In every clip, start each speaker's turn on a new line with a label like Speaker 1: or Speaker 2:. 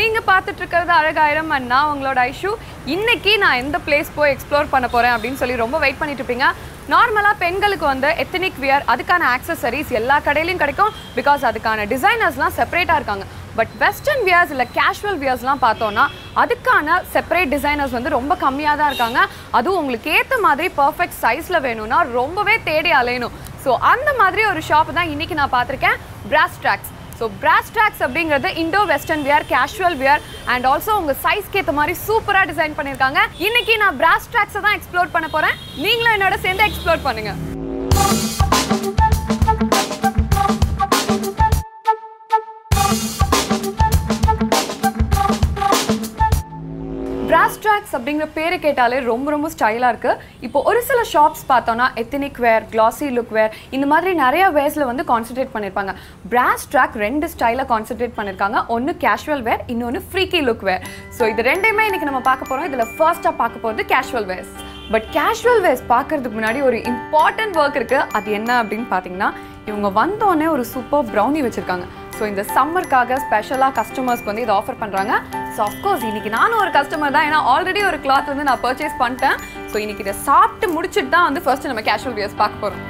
Speaker 1: நீங்கள் பார்த்துட்டு இருக்கிறது அழகாயிரம் அண்ட் நான் உங்களோட ஐஷு இன்னைக்கு நான் எந்த பிளேஸ் போய் எக்ஸ்ப்ளோர் பண்ண போகிறேன் அப்படின்னு சொல்லி ரொம்ப வெயிட் பண்ணிட்டு இருப்பீங்க நார்மலாக பெண்களுக்கு வந்து எத்தனிக் வியர் அதுக்கான ஆக்சசரிஸ் எல்லா கடையிலையும் கிடைக்கும் பிகாஸ் அதுக்கான டிசைனர்ஸ்லாம் செப்பரேட்டாக இருக்காங்க பட் வெஸ்டர்ன் வியர்ஸ் இல்லை கேஷுவல் வியர்ஸ்லாம் பார்த்தோன்னா அதுக்கான செப்பரேட் டிசைனர்ஸ் வந்து ரொம்ப கம்மியாக தான் இருக்காங்க அதுவும் உங்களுக்கு ஏற்ற மாதிரி பர்ஃபெக்ட் சைஸில் வேணும்னா ரொம்பவே தேடி அலையணும் ஸோ அந்த மாதிரி ஒரு ஷாப் தான் இன்னைக்கு நான் பார்த்துருக்கேன் Brass Tacks so Brass Tacks அப்படிங்கிறது Indo western wear casual wear and also உங்கள் சைஸ்க்கு ஏற்ற மாதிரி சூப்பராக டிசைன் பண்ணியிருக்காங்க இன்னைக்கு நான் பிராஸ் ட்ராக்ஸை தான் எக்ஸ்ப்ளோர் பண்ண போகிறேன் நீங்களும் என்னோட சேர்ந்து எக்ஸ்ப்ளோர் பண்ணுங்க பிராஸ் ட்ராக்ஸ் அப்படிங்கிற பேரை கேட்டாலே ரொம்ப ரொம்ப ஸ்டைலாக இருக்குது இப்போ ஒரு சில ஷாப்ஸ் பார்த்தோன்னா எத்தனிக் வேர் கிளாசி லுக் வேர் இந்த மாதிரி நிறைய வேர்ஸில் வந்து கான்சென்ட்ரேட் பண்ணியிருப்பாங்க பிராஸ் ட்ராக் ரெண்டு ஸ்டைலில் கான்சென்ட்ரேட் பண்ணியிருக்காங்க ஒன்று கேஷுவல் வேர் இன்னொன்று ஃப்ரீக்கி லுக் வேர் ஸோ இது ரெண்டையுமே இன்னைக்கு நம்ம பார்க்க போகிறோம் இதில் ஃபர்ஸ்ட்டாக பார்க்க போகிறது casual wears but casual wears பார்க்கறதுக்கு முன்னாடி ஒரு இம்பார்ட்டன்ட் ஒர்க் இருக்குது அது என்ன அப்படின்னு பார்த்தீங்கன்னா இவங்க வந்தோடனே ஒரு சூப்பர் ப்ரௌனி வச்சுருக்காங்க ஸோ இந்த சம்மருக்காக ஸ்பெஷலாக கஸ்டமர்ஸ்க்கு வந்து இதை ஆஃபர் பண்ணுறாங்க ஸோ அஃப்கோர்ஸ் இன்னைக்கு நானும் ஒரு கஸ்டமர் தான் ஏன்னா ஆல்ரெடி ஒரு கிளாத் வந்து நான் பர்ச்சேஸ் பண்ணிட்டேன் ஸோ இன்னைக்கு இதை சாப்பிட்டு முடிச்சுட்டு தான் வந்து ஃபர்ஸ்ட் நம்ம கேஷுவல் வியர்ஸ் பார்க்க போகிறோம்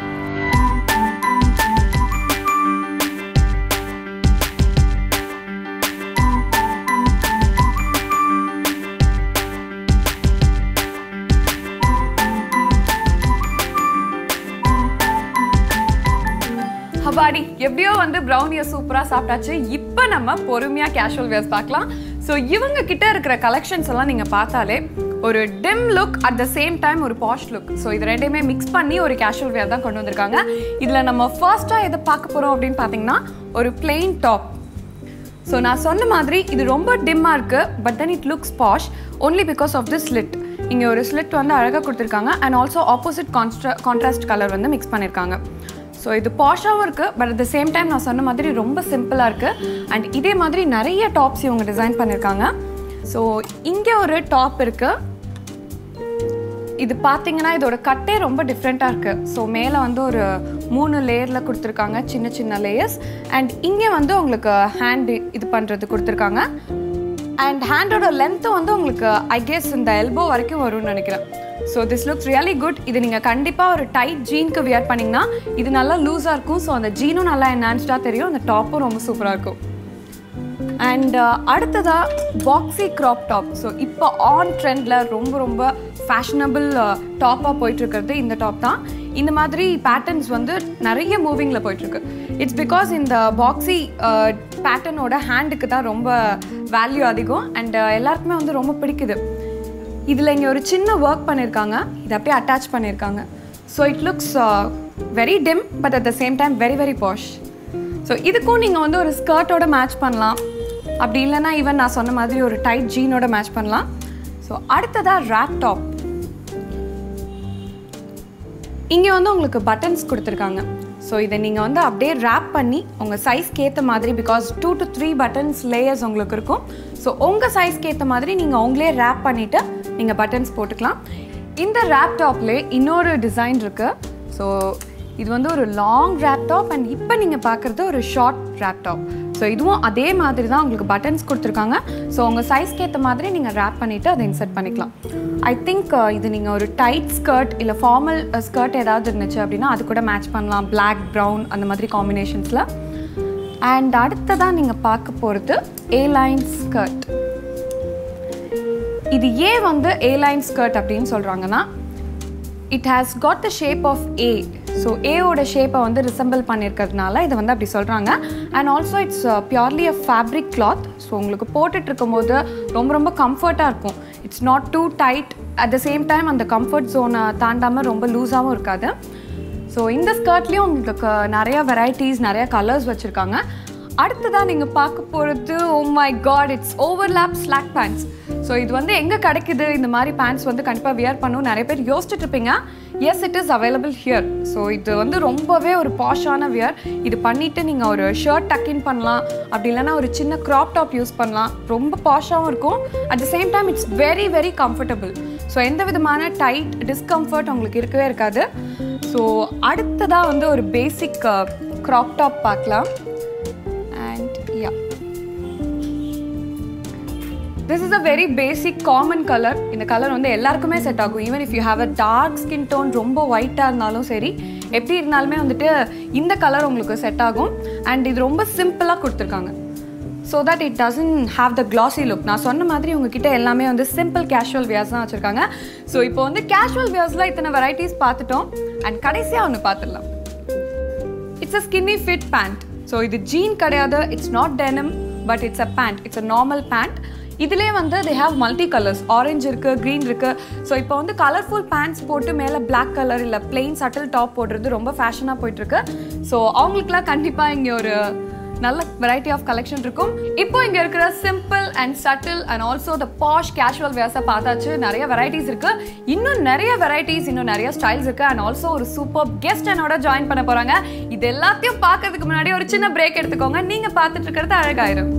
Speaker 1: ஹபாடி எப்படியோ வந்து ப்ரௌனியை சூப்பராக சாப்பிட்டாச்சு இப்போ நம்ம பொறுமையாக கேஷுவல் வேர்ஸ் பார்க்கலாம் ஸோ இவங்க கிட்ட இருக்கிற கலெக்ஷன்ஸ் எல்லாம் நீங்கள் பார்த்தாலே ஒரு dim look at the same time ஒரு பாஷ் லுக் ஸோ இது ரெண்டையுமே மிக்ஸ் பண்ணி ஒரு கேஷுவல் வேர் தான் கொண்டு வந்திருக்காங்க இதில் நம்ம ஃபர்ஸ்ட்டாக எதை பார்க்க போகிறோம் அப்படின்னு பார்த்தீங்கன்னா ஒரு பிளெயின் டாப் ஸோ நான் சொன்ன மாதிரி இது ரொம்ப டிம்மாக இருக்குது but then it looks posh only because of the slit இங்கே ஒரு ஸ்லிட் வந்து அழகாக கொடுத்துருக்காங்க and also opposite contra contrast colour வந்து மிக்ஸ் பண்ணியிருக்காங்க ஸோ இது பாஷாகவும் இருக்குது but at the same time நான் சொன்ன மாதிரி ரொம்ப சிம்பிளாக இருக்குது அண்ட் இதே மாதிரி நிறைய டாப்ஸ் இவங்க டிசைன் பண்ணியிருக்காங்க ஸோ இங்கே ஒரு டாப் இருக்குது இது பார்த்தீங்கன்னா இதோட கட்டே ரொம்ப டிஃப்ரெண்ட்டாக இருக்குது ஸோ மேலே வந்து ஒரு மூணு லேயரில் கொடுத்துருக்காங்க சின்ன சின்ன லேயர்ஸ் அண்ட் இங்கே வந்து உங்களுக்கு ஹேண்டு இது பண்ணுறது கொடுத்துருக்காங்க அண்ட் ஹேண்டோட லென்த்து வந்து உங்களுக்கு ஐ கெஸ் இந்த எல்போ வரைக்கும் வரும்னு நினைக்கிறேன் so this looks really good இது நீங்கள் கண்டிப்பாக ஒரு டைட் ஜீனுக்கு வியர் பண்ணிங்கன்னா இது நல்லா லூஸாக இருக்கும் ஸோ அந்த ஜீனும் நல்லா என்ஹான்ஸ்டாக தெரியும் அந்த டாப்பும் ரொம்ப சூப்பராக இருக்கும் அண்ட் அடுத்ததாக பாக்ஸி க்ராப் டாப் ஸோ இப்போ ஆன் ட்ரெண்டில் ரொம்ப ரொம்ப ஃபேஷனபிள் டாப்பாக போயிட்டுருக்கிறது இந்த டாப் தான் இந்த மாதிரி பேட்டர்ன்ஸ் வந்து நிறைய மூவிங்கில் போயிட்டுருக்கு இட்ஸ் பிகாஸ் இந்த பாக்ஸி பேட்டர்னோட ஹேண்டுக்கு தான் ரொம்ப வேல்யூ அதிகம் அண்ட் எல்லாருக்குமே வந்து ரொம்ப பிடிக்குது இதில் இங்கே ஒரு சின்ன ஒர்க் பண்ணியிருக்காங்க இதை அப்படியே அட்டாச் பண்ணியிருக்காங்க so it looks very dim but at the same time very very posh so இதுக்கும் நீங்கள் வந்து ஒரு ஸ்கர்ட்டோட மேட்ச் பண்ணலாம் அப்படி இல்லைன்னா ஈவன் நான் சொன்ன மாதிரி ஒரு டைட் ஜீனோட மேட்ச் பண்ணலாம் ஸோ அடுத்ததாக ரேப் டாப் இங்கே வந்து உங்களுக்கு பட்டன்ஸ் கொடுத்துருக்காங்க ஸோ இதை நீங்கள் வந்து அப்படியே ரேப் பண்ணி உங்கள் சைஸ்க்கு ஏற்ற மாதிரி because two to three buttons layers உங்களுக்கு இருக்கும் ஸோ உங்கள் சைஸ்க்கு ஏற்ற மாதிரி நீங்கள் உங்களே ரேப் பண்ணிவிட்டு நீங்கள் பட்டன்ஸ் போட்டுக்கலாம் இந்த ரேப் டாப்லேயே இன்னொரு டிசைன் இருக்குது ஸோ இது வந்து ஒரு லாங் ரேப் டாப் அண்ட் இப்போ நீங்கள் பார்க்குறது ஒரு ஷார்ட் ரேப் டாப் ஸோ இதுவும் அதே மாதிரி தான் உங்களுக்கு பட்டன்ஸ் கொடுத்துருக்காங்க ஸோ உங்கள் சைஸ்க்கு ஏற்ற மாதிரி நீங்கள் ரேப் பண்ணிவிட்டு அதை இன்சர்ட் பண்ணிக்கலாம் ஐ திங்க் இது நீங்கள் ஒரு டைட் ஸ்கர்ட் இல்லை ஃபார்மல் ஸ்கர்ட் ஏதாவது இருந்துச்சு அப்படின்னா அது கூட மேட்ச் பண்ணலாம் பிளாக் ப்ரௌன் அந்த மாதிரி காம்பினேஷன்ஸில் அண்ட் அடுத்ததாக நீங்கள் பார்க்க போகிறது ஏ லைன் ஸ்கர்ட் இது ஏன் வந்து ஏ லைன் ஸ்கர்ட் அப்படின்னு சொல்கிறாங்கன்னா it has got the shape of A so ஏவோட ஷேப்பை வந்து ரிசம்பிள் பண்ணியிருக்கிறதுனால இதை வந்து அப்படி சொல்கிறாங்க and also it's purely a fabric cloth so உங்களுக்கு போட்டுட்டு இருக்கும்போது ரொம்ப ரொம்ப கம்ஃபர்ட்டாக இருக்கும் it's not too tight at the same time அந்த கம்ஃபர்ட் ஜோனை தாண்டாமல் ரொம்ப லூஸாகவும் இருக்காது ஸோ இந்த ஸ்கர்ட்லேயும் உங்களுக்கு நிறைய வெரைட்டிஸ் நிறைய கலர்ஸ் வச்சுருக்காங்க அடுத்ததாக நீங்கள் பார்க்க போகிறது oh my God it's overlap slack pants so இது வந்து எங்கே கிடைக்குது இந்த மாதிரி பேண்ட்ஸ் வந்து கண்டிப்பாக வியர் பண்ணணும் நிறைய பேர் யோசிச்சுட்டு இருப்பீங்க yes it is available here so இது வந்து ரொம்பவே ஒரு பாஷான வியர் இது பண்ணிவிட்டு நீங்கள் ஒரு ஷர்ட் டக்கின் பண்ணலாம் அப்படி இல்லைன்னா ஒரு சின்ன க்ராப் டாப் யூஸ் பண்ணலாம் ரொம்ப பாஷாகவும் இருக்கும் at the same time it's very very comfortable so எந்த விதமான டைட் டிஸ்கம்ஃபர்ட் உங்களுக்கு இருக்கவே இருக்காது ஸோ அடுத்ததாக வந்து ஒரு பேசிக் க்ராப் டாப் பார்க்கலாம் and yeah this is a very basic common colour இந்த கலர் வந்து எல்லாருக்குமே செட் ஆகும் even if you have a dark skin tone ரொம்ப ஒயிட்டாக இருந்தாலும் சரி எப்படி இருந்தாலுமே வந்துட்டு இந்த கலர் உங்களுக்கு செட் ஆகும் அண்ட் இது ரொம்ப சிம்பிளாக கொடுத்துருக்காங்க so that it doesn't have the classy look நான் சொன்ன மாதிரி உங்ககிட்ட எல்லாமே வந்து சிம்பிள் கேஷுவல் வியர்ஸ் தான் வச்சுருக்காங்க ஸோ இப்போ வந்து கேஷுவல் வியர்ஸில் இத்தனை வெரைட்டிஸ் பார்த்துட்டோம் அண்ட் கடைசியாக ஒன்று பார்த்துடலாம் it's a skinny fit pant so இது ஜீன் கிடையாது it's not denim but it's a pant it's a normal pant இதுலேயே வந்து they have multi colours orange இருக்குது க்ரீன் இருக்குது ஸோ இப்போ வந்து கலர்ஃபுல் பேண்ட்ஸ் போட்டு மேலே பிளாக் கலர் இல்லை பிளெயின் சட்டில் டாப் போடுறது ரொம்ப ஃபேஷனாக போயிட்டுருக்கு ஸோ அவங்களுக்குலாம் கண்டிப்பாக இங்கே ஒரு நல்ல வெரைட்டி ஆஃப் கலெக்ஷன் இருக்கும் இப்போ இங்கே இருக்கிற simple and subtle and also the posh casual வேர்ஸை பார்த்தாச்சு நிறைய வெரைட்டிஸ் இருக்கு இன்னும் நிறைய வெரைட்டிஸ் இன்னும் நிறைய ஸ்டைல்ஸ் இருக்கு அண்ட் ஆல்சோ ஒரு சூப்பர் கெஸ்ட் என்னோட ஜாயின் பண்ண போறாங்க இது எல்லாத்தையும் பார்க்கறதுக்கு முன்னாடி ஒரு சின்ன பிரேக் எடுத்துக்கோங்க நீங்க பார்த்துட்டு இருக்கிறது அழகாயிரும்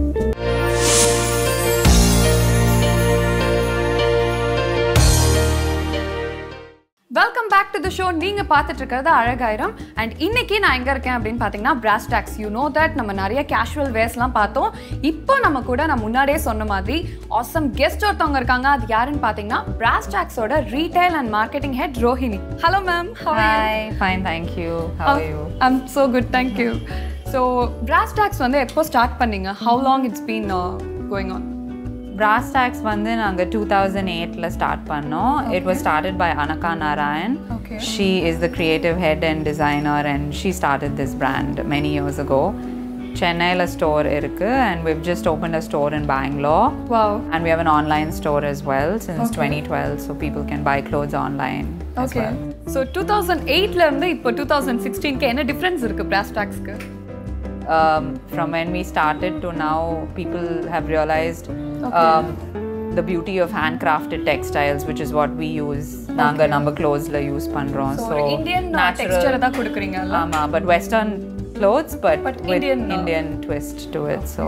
Speaker 1: welcome back to the show நீங்க பார்த்துட்டு இருக்கிறது அழகாயிரம் அண்ட் இன்னைக்கு நான் எங்க இருக்கேன் அப்படின்னு பார்த்தீங்கன்னா Brass Tacks you know that நம்ம நிறைய கேஷுவல் வேர்ஸ்லாம் பார்த்தோம் இப்போ நம்ம கூட நான் முன்னாடியே சொன்ன மாதிரி ஆசம் கெஸ்ட் ஒருத்தவங்க இருக்காங்க அது யாருன்னு பார்த்தீங்கன்னா பிராஸ் டாக்ஸோட retail and marketing head Rohini hello ma'am
Speaker 2: Hi, fine, thank you. How are you?
Speaker 1: I'm so good thank you so Brass Tacks வந்து எப்போ ஸ்டார்ட் பண்ணீங்க how long it's been going on
Speaker 2: Brass Tacks வந்து நாங்க 2008ல ஸ்டார்ட் பண்ணோம் it was started by Anaka Narayan
Speaker 1: Okay.
Speaker 2: she is the creative head and designer and she started this brand many years ago சென்னையில் store இருக்கு and we've just opened a store in Bangalore
Speaker 1: wow
Speaker 2: and we have an online store as well since 2012 so people can buy clothes online as
Speaker 1: okay
Speaker 2: well
Speaker 1: so two thousand எயிட்ல இருந்து இப்போ two thousand சிக்ஸ்டீன்க்கு என்ன difference இருக்கு பிராஸ் டாக்ஸ்க்கு
Speaker 2: um, from when we started to now, people have realized um, the beauty of handcrafted textiles, which is what we use. நாங்க நம்ம clothesல use பண்றோம்.
Speaker 1: So
Speaker 2: So
Speaker 1: Indian
Speaker 2: natural.
Speaker 1: டெக்ஸ்டரை தான் கொடுக்குறீங்கல்ல
Speaker 2: ஆமா, but Western clothes, but,
Speaker 1: But
Speaker 2: with
Speaker 1: Indian, no?
Speaker 2: Indian twist to it. So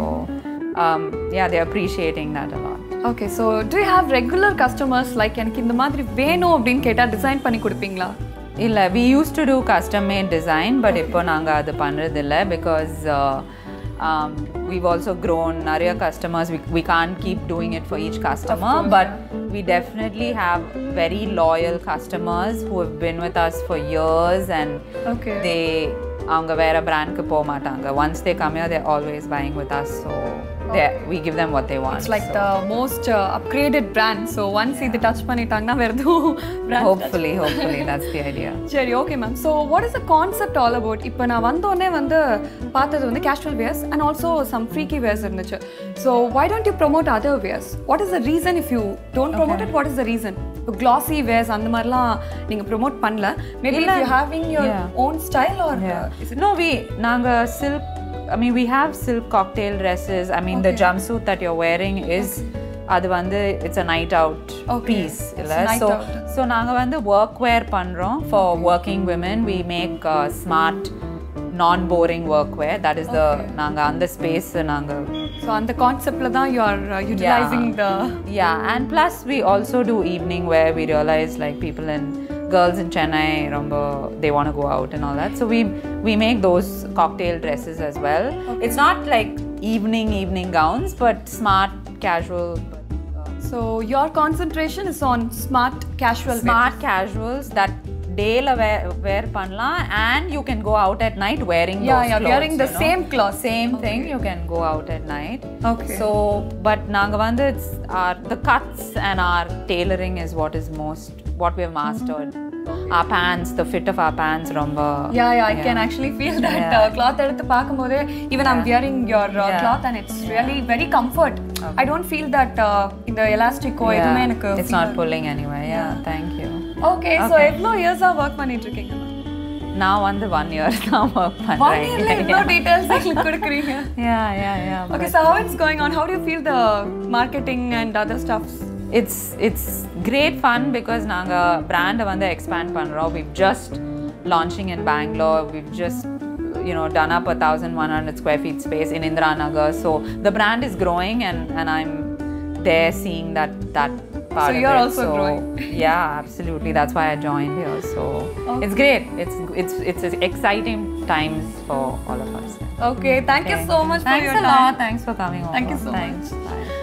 Speaker 2: um, yeah, they're appreciating that a lot.
Speaker 1: Okay so do have regular customers like எனக்கு இந்த மாதிரி வேணும் அப்படின்னு கேட்டால் டிசைன் பண்ணி கொடுப்பீங்களா
Speaker 2: இல்ல we used to do custom made design but இப்போ நாங்க அது பண்றது இல்ல because uh, um, we've also grown நிறைய customers we, we can't keep doing it for each customer but we definitely have very loyal customers who have been with us for years and
Speaker 1: okay
Speaker 2: they அவங்க வேற பிராண்ட்க்கு போக மாட்டாங்க once they come here they're always buying with us so they we give them what they want
Speaker 1: it's like the most upgraded brand so once இது touch பண்ணிட்டாங்கன்னா வேறு எதுவும் brand
Speaker 2: hopefully hopefully that's the idea
Speaker 1: சரி okay ma'am so what is the concept all about இப்போ நான் வந்தோடனே வந்து பார்த்தது வந்து casual wears and also some freaky wears இருந்துச்சு so why don't you promote other wears what is the reason if you don't promote it what is the reason இப்போ classy wears அந்த மாதிரிலாம் நீங்கள் ப்ரொமோட் பண்ணல maybe you having your
Speaker 2: Yeah.
Speaker 1: Own style or
Speaker 2: No, we Nanga silk. I mean, we have silk cocktail dresses. I mean, the jumpsuit that you're wearing is. அது வந்து it's a night out
Speaker 1: Okay.
Speaker 2: Piece இல்லை
Speaker 1: It's night
Speaker 2: so
Speaker 1: out.
Speaker 2: So நாங்கள் வந்து work wear பண்ணுறோம் for working women we make smart non boring work wear that is the நாங்கள் அந்த space நாங்கள்
Speaker 1: so அந்த கான்செப்டில் தான் you are utilising the
Speaker 2: Yeah, and plus we also do evening where we realize like people in girls in Chennai, rumba, they want to go out and all that. So we we make those cocktail dresses as well. It's not like evening evening gowns, but smart casual. But, uh,
Speaker 1: so your concentration is on smart casual
Speaker 2: smart casuals that டேல wear wear பண்ணலாம் and you can go out at night wearing
Speaker 1: Yeah,
Speaker 2: those
Speaker 1: yeah,
Speaker 2: clothes,
Speaker 1: wearing the
Speaker 2: you know.
Speaker 1: same cloth.
Speaker 2: same thing you can go out at night
Speaker 1: Okay.
Speaker 2: so but நாங்க வந்து it's our the cuts and our tailoring is what is most what we have mastered our pants the fit of our pants ரொம்ப
Speaker 1: yeah yeah I can actually feel that cloth எடுத்து பார்க்கும்போது even I'm wearing your cloth and it's really very comfort I don't feel that இந்த எலாஸ்டிக்கோ எதுவுமே எனக்கு
Speaker 2: it's not pulling anywhere yeah thank you
Speaker 1: okay so எவ்வளோ இயர்ஸாக work பண்ணிட்டு இருக்கீங்க
Speaker 2: நான் வந்து ஒன் இயர் தான் ஒர்க்
Speaker 1: ஒன்
Speaker 2: பண்றேன்
Speaker 1: இயர்ல இவ்வளோ டீடைல்ஸ் எங்களுக்கு கொடுக்குறீங்க
Speaker 2: yeah yeah yeah
Speaker 1: okay so how it's going on how do feel the marketing and other stuffs
Speaker 2: it's it's great fun because நாங்க brand வந்து expand பண்றோம் we've just launching in Bangalore we've just you know done up a 1100 square feet space in Indira Nagar so the brand is growing and and I'm there seeing that that part
Speaker 1: So
Speaker 2: of
Speaker 1: you're
Speaker 2: it.
Speaker 1: also growing.
Speaker 2: yeah absolutely that's why I joined here so it's great it's it's it's exciting times for all of us
Speaker 1: okay thank you so much for
Speaker 2: thanks
Speaker 1: your
Speaker 2: a lot thanks for coming
Speaker 1: Thank you
Speaker 2: over.
Speaker 1: so
Speaker 2: thanks Bye.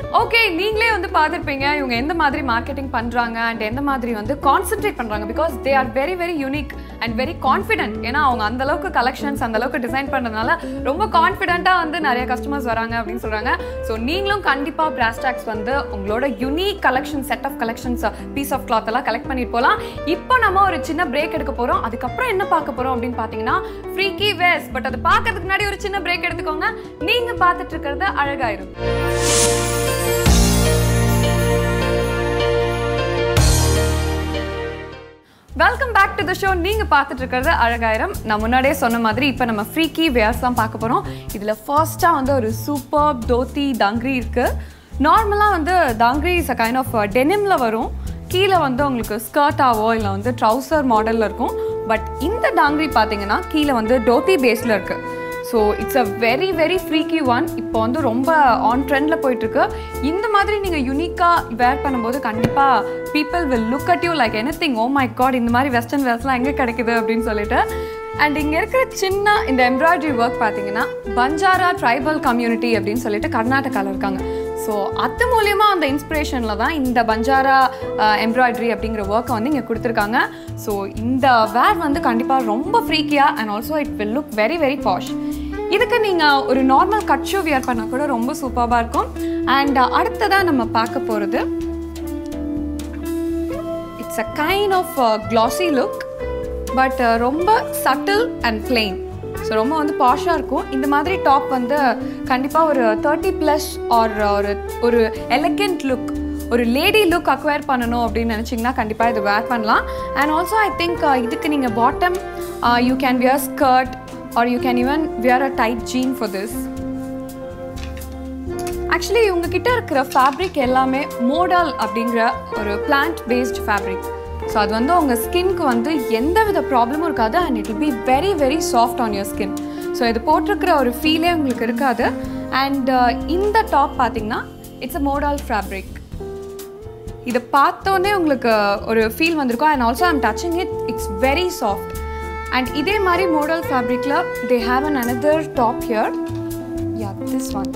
Speaker 1: Okay நீங்களே வந்து பார்த்துருப்பீங்க இவங்க எந்த மாதிரி marketing பண்ணுறாங்க and எந்த மாதிரி வந்து கான்சென்ட்ரேட் பண்ணுறாங்க because they are very very unique and very confident ஏன்னா அவங்க அந்த அளவுக்கு கலெக்ஷன்ஸ் அந்த அளவுக்கு டிசைன் பண்ணுறதுனால ரொம்ப கான்ஃபிடென்ட்டாக வந்து நிறைய கஸ்டமர்ஸ் வராங்க அப்படின்னு சொல்கிறாங்க ஸோ நீங்களும் கண்டிப்பாக பிராஸ்டாக்ஸ் வந்து உங்களோட unique collection set of collections piece of cloth எல்லாம் கலெக்ட் பண்ணிட்டு போகலாம் இப்போ நம்ம ஒரு சின்ன பிரேக் எடுக்க போகிறோம் அதுக்கப்புறம் என்ன பார்க்க போகிறோம் அப்படின்னு பார்த்தீங்கன்னா ஃப்ரீக்கி வேஸ் பட் அதை பார்க்கறதுக்கு முன்னாடி ஒரு சின்ன பிரேக் எடுத்துக்கோங்க நீங்கள் பார்த்துட்டு இருக்கிறது அழகாயிரும் welcome back to the show நீங்க பார்த்துட்டு இருக்கிறது அழகாயிரம் நான் முன்னாடியே சொன்ன மாதிரி இப்போ நம்ம ஃப்ரீக்கி வேர்ஸ் தான் பார்க்க போறோம் இதுல ஃபர்ஸ்டா வந்து ஒரு சூப்பர் தோத்தி தாங்கிரி இருக்கு நார்மலாக வந்து dungaree is a kind of டெனிம்ல வரும் கீழே வந்து உங்களுக்கு ஸ்கர்ட்டாவோ இல்லை வந்து ட்ரௌசர் மாடலில் இருக்கும் பட் இந்த டாங்கிரி பார்த்தீங்கன்னா கீழே வந்து டோத்தி பேஸில் இருக்குது so it's a very very freaky one இப்போ வந்து ரொம்ப ஆன் ட்ரெண்டில் போயிட்டுருக்கு இந்த மாதிரி நீங்கள் யூனிக்காக வேர் பண்ணும்போது கண்டிப்பாக people will look at you like anything oh my God இந்த மாதிரி வெஸ்டர்ன் வேர்ஸ்லாம் எங்கே கிடைக்குது அப்படின்னு சொல்லிட்டு அண்ட் இங்கே இருக்கிற சின்ன இந்த எம்ப்ராய்டரி ஒர்க் பார்த்தீங்கன்னா பஞ்சாரா ட்ரைபல் கம்யூனிட்டி அப்படின்னு சொல்லிட்டு கர்நாடகாவில் இருக்காங்க ஸோ அது மூலயமா அந்த இன்ஸ்பிரேஷனில் தான் இந்த பஞ்சாரா எம்ப்ராய்டரி அப்படிங்கிற ஒர்க்கை வந்து இங்கே கொடுத்துருக்காங்க ஸோ இந்த வேர் வந்து கண்டிப்பாக ரொம்ப ஃப்ரீக்கியாக and also it will look very very posh இதுக்கு நீங்கள் ஒரு நார்மல் கட் ஷூ வியர் பண்ணால் கூட ரொம்ப சூப்பராக இருக்கும் அண்ட் அடுத்ததாக நம்ம பார்க்க போகிறது it's a kind of glossy look but ரொம்ப சட்டில் அண்ட் plain ஸோ ரொம்ப வந்து பாஷாக இருக்கும் இந்த மாதிரி டாப் வந்து கண்டிப்பாக ஒரு தேர்ட்டி ப்ளஸ் ஆர் ஒரு ஒரு எலகெண்ட் லுக் ஒரு லேடி லுக் அக்வயர் பண்ணணும் அப்படின்னு நினச்சிங்கன்னா கண்டிப்பாக இது வேர் பண்ணலாம் அண்ட் ஆல்சோ ஐ திங்க் இதுக்கு நீங்கள் bottom you can wear skirt or you can even wear a tight jean for this actually உங்ககிட்ட இருக்கிற ஃபேப்ரிக் எல்லாமே மோடல் அப்படிங்கிற ஒரு பிளான்ட் பேஸ்ட் ஃபேப்ரிக் ஸோ அது வந்து உங்கள் ஸ்கின்க்கு வந்து எந்த வித ப்ராப்ளமும் இருக்காது and it will be very very soft on your skin so இது போட்டிருக்கிற ஒரு ஃபீலே உங்களுக்கு இருக்காது அண்ட் இந்த டாப் பார்த்தீங்கன்னா இட்ஸ் அ மோடல் ஃபேப்ரிக் இதை பார்த்தோன்னே உங்களுக்கு ஒரு ஃபீல் வந்திருக்கும் and also I'm touching it it's very soft and இதே மாதிரி மோடல் ஃபேப்ரிக்கில் they have an another top here yeah this one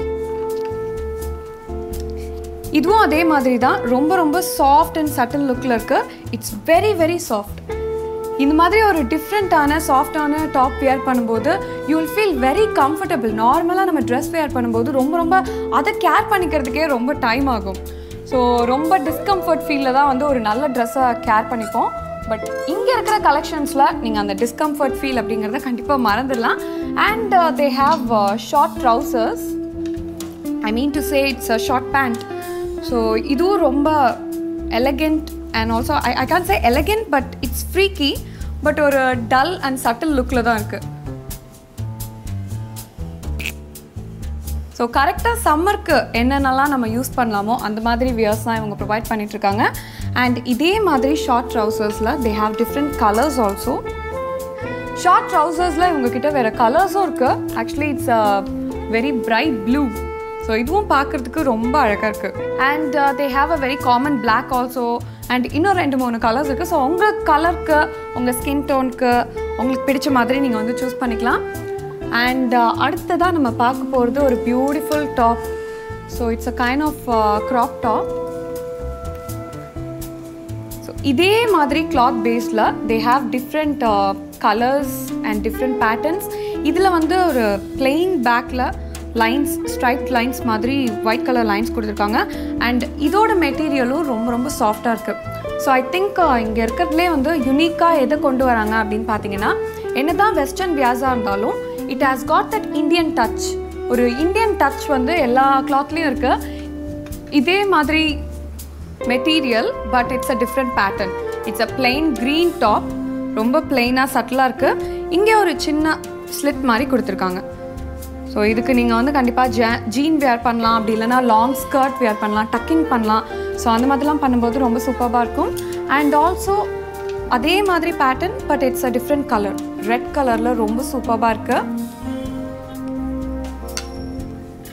Speaker 1: இதுவும் அதே மாதிரி தான் ரொம்ப ரொம்ப சாஃப்ட் அண்ட் சட்டில் லுக்கில் இருக்கு இட்ஸ் வெரி வெரி சாஃப்ட் இந்த மாதிரி ஒரு டிஃப்ரெண்ட்டான சாஃப்டான டாப் வியர் பண்ணும்போது you will feel very comfortable நார்மலாக நம்ம ட்ரெஸ் வியர் பண்ணும்போது ரொம்ப ரொம்ப அதை கேர் பண்ணிக்கிறதுக்கே ரொம்ப டைம் ஆகும் ஸோ ரொம்ப டிஸ்கம்ஃபர்ட் ஃபீலில் தான் வந்து ஒரு நல்ல ட்ரெஸ்ஸை கேர் பண்ணிப்போம் பட் இங்கே இருக்கிற கலெக்ஷன்ஸில் நீங்கள் அந்த டிஸ்கம்ஃபர்ட் ஃபீல் அப்படிங்கிறத கண்டிப்பாக மறந்துடலாம் and they have short trousers I mean to say it's a short pant so இதுவும் ரொம்ப elegant and also I I can say elegant but it's freaky but ஒரு டல் அண்ட் சட்டில் லுக்கில் தான் இருக்குது so கரெக்டாக சம்மருக்கு என்னென்னலாம் நம்ம யூஸ் பண்ணலாமோ அந்த மாதிரி வியர்ஸ் தான் இவங்க ப்ரொவைட் பண்ணிகிட்ருக்காங்க அண்ட் இதே மாதிரி ஷார்ட் ட்ரௌசர்ஸில் they have different colours also short ட்ரௌசர்ஸில் இவங்கக்கிட்ட வேறு கலர்ஸும் இருக்குது actually it's a very bright blue so இதுவும் பார்க்குறதுக்கு ரொம்ப அழகாக இருக்குது and they have a very common black also and இன்னும் ரெண்டு மூணு கலர்ஸ் இருக்குது ஸோ உங்கள் கலருக்கு உங்கள் ஸ்கின் டோனுக்கு உங்களுக்கு பிடிச்ச மாதிரி நீங்கள் வந்து சூஸ் பண்ணிக்கலாம் அண்ட் அடுத்ததாக நம்ம பார்க்க போகிறது ஒரு beautiful top so it's a kind of crop top so இதே மாதிரி கிளாத் பேஸில் they have different colours and different patterns இதில் வந்து ஒரு பிளெயின் பேக்கில் லைன்ஸ் ஸ்ட்ரைட் லைன்ஸ் மாதிரி ஒயிட் கலர் லைன்ஸ் கொடுத்துருக்காங்க அண்ட் இதோட மெட்டீரியலும் ரொம்ப ரொம்ப சாஃப்டாக இருக்குது ஸோ ஐ திங்க் இங்கே இருக்கிறதுலே வந்து யுனிக்காக எதை கொண்டு வராங்க அப்படின்னு பார்த்தீங்கன்னா என்ன தான் வெஸ்டர்ன் வியாஸாக இருந்தாலும் it has got that Indian touch ஒரு இந்தியன் டச் வந்து எல்லா கிளாத்லேயும் இருக்குது இதே மாதிரி material but it's a different pattern it's a plain green top ரொம்ப பிளெயினாக சட்டிலாக இருக்குது இங்கே ஒரு சின்ன ஸ்லிட் மாதிரி கொடுத்துருக்காங்க ஸோ இதுக்கு நீங்கள் வந்து கண்டிப்பாக ஜே ஜீன் வேர் பண்ணலாம் அப்படி இல்லைனா லாங் ஸ்கர்ட் வேர் பண்ணலாம் டக்கிங் பண்ணலாம் ஸோ அந்த மாதிரிலாம் பண்ணும்போது ரொம்ப சூப்பராக இருக்கும் அண்ட் ஆல்சோ அதே மாதிரி pattern but it's a different colour red கலரில் ரொம்ப சூப்பராக இருக்குது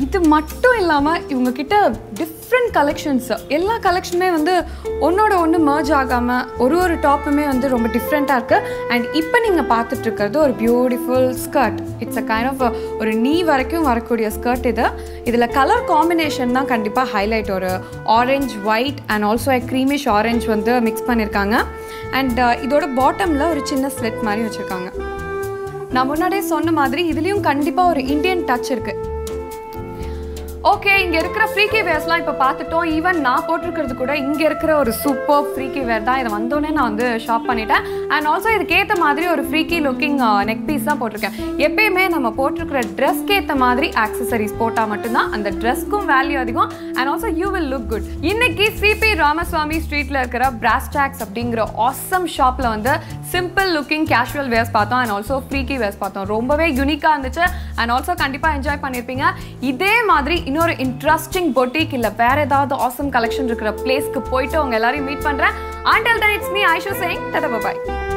Speaker 1: இது மட்டும் இல்லாமல் இவங்க கிட்ட டிஃப்ரெண்ட் கலெக்ஷன்ஸ் எல்லா கலெக்ஷனுமே வந்து ஒன்னோட ஒன்று மர்ஜ் ஆகாமல் ஒரு ஒரு டாப்புமே வந்து ரொம்ப டிஃப்ரெண்ட்டாக இருக்குது அண்ட் இப்போ நீங்கள் பார்த்துட்டு இருக்கிறது ஒரு beautiful skirt it's a kind of ஒரு நீ வரைக்கும் வரக்கூடிய ஸ்கர்ட் இது இதில் கலர் காம்பினேஷன் தான் கண்டிப்பாக ஹைலைட் ஒரு orange white and also a creamish orange வந்து மிக்ஸ் பண்ணியிருக்காங்க அண்ட் இதோட பாட்டமில் ஒரு சின்ன ஸ்லிட் மாதிரி வச்சுருக்காங்க நான் முன்னாடியே சொன்ன மாதிரி இதுலேயும் கண்டிப்பாக ஒரு இந்தியன் டச் இருக்குது ஓகே இங்க இருக்கிற ஃப்ரீக்கி வேர்ஸ்லாம் இப்போ பார்த்துட்டோம் ஈவன் நான் போட்டிருக்கிறது கூட இங்க இருக்கிற ஒரு சூப்பர் ஃப்ரீக்கி வேர் தான் இதை வந்தோடனே நான் வந்து ஷாப் பண்ணிட்டேன் அண்ட் ஆல்சோ இதுக்கு ஏற்ற மாதிரி ஒரு ஃப்ரீக்கி லுக்கிங் நெக் பீஸ் தான் போட்டிருக்கேன் எப்பயுமே நம்ம போட்டிருக்கிற ட்ரெஸ்க்கு ஏற்ற மாதிரி ஆக்சசரிஸ் போட்டால் மட்டும்தான் அந்த ட்ரெஸ்க்கும் வேல்யூ அதிகம் and also you will look good இன்னைக்கு சிபி ராமசுவாமி ஸ்ட்ரீட்ல இருக்கிற பிராஸ்டாக்ஸ் அப்படிங்கிற ஆசம் ஷாப்ல வந்து சிம்பிள் லுக்கிங் கேஷுவல் வேர்ஸ் பார்த்தோம் அண்ட் ஆல்சோ ஃப்ரீக்கி வேர்ஸ் பார்த்தோம் ரொம்பவே யூனிக்காக இருந்துச்சு அண்ட் ஆல்சோ கண்டிப்பாக என்ஜாய் பண்ணியிருப்பீங்க இதே மாதிரி இன்னொரு இன்ட்ரெஸ்டிங் பொட்டிக் இல்லை வேற ஏதாவது ஆசம் கலெக்ஷன் இருக்கிற பிளேஸ்க்கு போயிட்டு உங்க எல்லாரையும் மீட் பண்றேன் and till then it's me Aisho saying தட பாய்